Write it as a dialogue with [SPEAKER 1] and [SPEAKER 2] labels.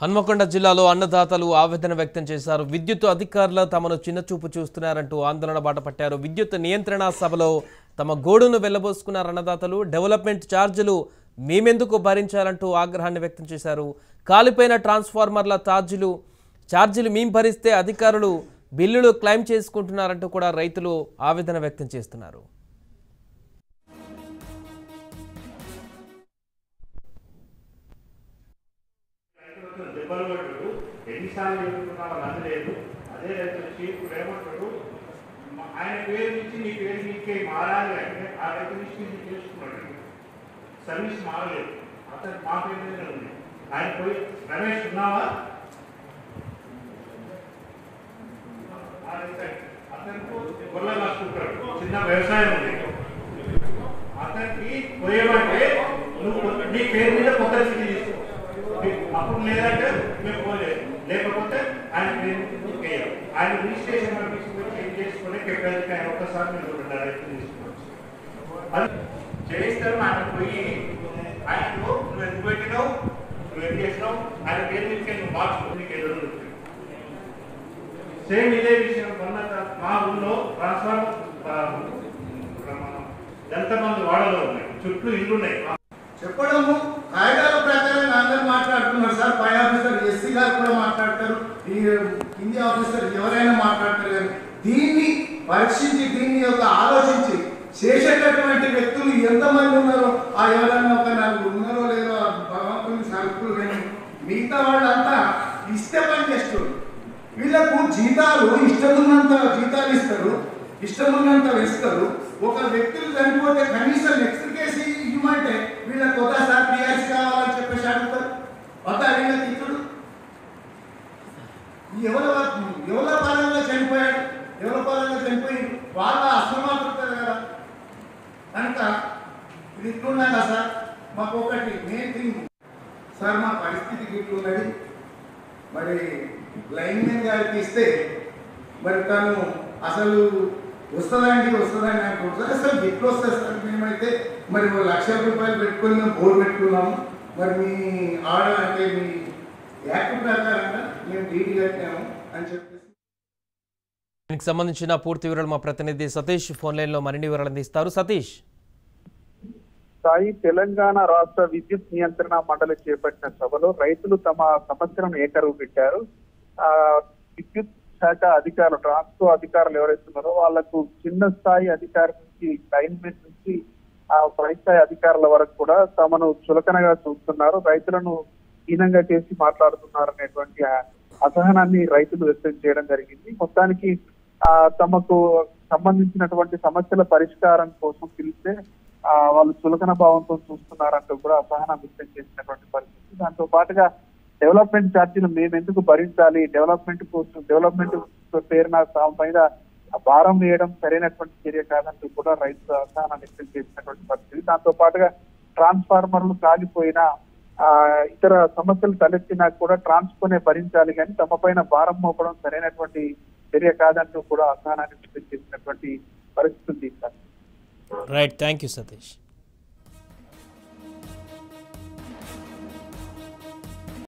[SPEAKER 1] హన్మకొండ జిల్లాలో అన్నదాతలు ఆవేదన వ్యక్తం చేశారు విద్యుత్ అధికారులు తమను చిన్నచూపు చూస్తున్నారంటూ ఆందోళన బాటపట్టారు విద్యుత్ నియంత్రణ సభలో తమ గోడును వెళ్లబోసుకున్నారు అన్నదాతలు డెవలప్మెంట్ ఛార్జీలు మేమెందుకు భరించాలంటూ ఆగ్రహాన్ని వ్యక్తం చేశారు కాలిపోయిన ట్రాన్స్ఫార్మర్ల ఛార్జీలు ఛార్జీలు మేం భరిస్తే అధికారులు బిల్లులు క్లెయిమ్ చేసుకుంటున్నారంటూ కూడా రైతులు ఆవేదన వ్యక్తం చేస్తున్నారు
[SPEAKER 2] రైతులకు దెబ్బలు కొట్టుడు ఎన్నిసార్లు చెప్పుకున్నామో అది లేదు అదే రైతు చీఫ్ ఏమంటాడు మ- ఆయన పేరు నుంచి నీ పేరు నీకే మారాలి అంటే ఆ రైతు నుంచి నీకు చేసుకున్నాడు సర్వీస్ మారలేదు అతను మా పేరు మీద ఉంది ఆయన పోయి రమేష్ ఉన్నావా ఆ రైతు అతను గొర్రెలు కాసుకుంటాడు చిన్న వ్యవసాయం ఉంది అతనికి పోయేమంటే నువ్వు నీ పేరు మీద కొత్త స్థితి తీసుకో అప్పుడు లేదంటే మేము పోలేదు లేకపోతే ఆయన పేరు మీద నీకు వేయాలి. ఆయన రిజిస్ట్రేషన్ తీసుకుని చేంజ్ చేసుకుని కెప్టెన్కి ఆయన ఒక్కసారి మీరు రెండు డైరెక్ట్ తీసుకోవచ్చు అది చేయిస్తారు ఆయన పోయి ఆయన నువ్వు ఎందుకు పెట్టినావు నువ్వు ఏం చేసినావు ఆయన పేరు మీద నువ్వు మార్చుకో నీకు ఎదురు ఉంటుంది సేమ్ ఇదే విషయం మొన్న మా ఊళ్ళో ట్రాన్స్ఫార్మర్ ఎంతమంది వాడలో ఉన్నాయి చుట్టూ ఇల్లు ఉన్నాయి
[SPEAKER 3] చెప్పడము కాగితాల ప్రకారంగా అందరు మాట్లాడుతున్నారు సార్ పై ఆఫీసర్ ఎస్సీ గారు కూడా మాట్లాడతారు ఈ కింది ఆఫీసర్ ఎవరైనా మాట్లాడతారు కానీ దీన్ని పరీక్షించి దీన్ని యొక్క ఆలోచించి చేసేటటువంటి వ్యక్తులు ఎంతమంది ఉన్నారో ఆ ఎవరైనా ఒక నలుగురు ఉన్నారో లేదో ఆ భగవంతుని సరుకులు కానీ మిగతా వాళ్ళంతా ఇస్తే పని చేస్తారు వీళ్ళకు జీతాలు ఇష్టమున్నంత జీతాలు ఇస్తారు ఇష్టమున్నంత ఇస్తారు ఒక వ్యక్తులు చనిపోతే కనీసం నెక్స్ట్ కేసు ఇవ్వమంటే వీళ్ళకి ఒకసారి పిఆర్సీ కావాలని చెప్పేసి అడుగుతారు ఒక వీళ్ళ తిట్టుడు ఎవరి ఎవరి పరంగా చనిపోయాడు ఎవరి పరంగా చనిపోయి వాళ్ళ అసమాతృతారు కదా కనుక ఇది ఇట్లున్నా కదా సార్ మాకు ఒకటి మెయిన్ థింగ్ సార్ మా పరిస్థితి ఇట్లున్నది మరి లైన్మెన్ గారికి ఇస్తే మరి తను అసలు వస్తుందండి వస్తుందండి అంటున్నారు అసలు ఎట్లు వస్తుంది సార్ మేమైతే మరి ఓ లక్ష రూపాయలు పెట్టుకొని మేము బోర్ పెట్టుకున్నాము మరి మీ ఆర్డర్ అంటే మీ యాక్ట్ ప్రకారంగా మేము డీడీ కట్టాము అని చెప్పేసి
[SPEAKER 1] దీనికి సంబంధించిన పూర్తి వివరాలు మా ప్రతినిధి సతీష్ ఫోన్ లైన్లో మరిన్ని వివరాలు అందిస్తారు సతీష్
[SPEAKER 4] స్థాయి తెలంగాణ రాష్ట్ర విద్యుత్ నియంత్రణ మండలి చేపట్టిన సభలో రైతులు తమ సమస్యలను ఏకరువు పెట్టారు ఆ విద్యుత్ శాఖ అధికారులు ట్రాన్స్కో అధికారులు ఎవరైతే ఉన్నారో వాళ్లకు చిన్న స్థాయి అధికారి నుంచి లైన్మెన్ నుంచి ఆ పై స్థాయి అధికారుల వరకు కూడా తమను చులకనగా చూస్తున్నారు రైతులను హీనంగా చేసి మాట్లాడుతున్నారు అనేటువంటి ఆ అసహనాన్ని రైతులు వ్యక్తం చేయడం జరిగింది మొత్తానికి ఆ తమకు సంబంధించినటువంటి సమస్యల పరిష్కారం కోసం పిలిస్తే ఆ వాళ్ళు చులకన భావంతో చూస్తున్నారంటూ కూడా అసహనం వ్యక్తం చేసినటువంటి పరిస్థితి దాంతో పాటుగా డెవలప్మెంట్ ఛార్జీలు మేము ఎందుకు భరించాలి డెవలప్మెంట్ కోసం డెవలప్మెంట్ పేరున తమ పైన భారం వేయడం సరైనటువంటి చర్య కాదంటూ కూడా రైతులు అసహనం వ్యక్తం చేసినటువంటి పరిస్థితి దాంతో పాటుగా ట్రాన్స్ఫార్మర్లు కాలిపోయినా ఆ ఇతర సమస్యలు తలెత్తినా కూడా ట్రాన్స్కోనే భరించాలి కానీ తమ పైన భారం మోపడం సరైనటువంటి చర్య కాదంటూ కూడా అసహనాన్ని వ్యక్తం చేసినటువంటి పరిస్థితి ఉంది sir
[SPEAKER 1] right thank you Satish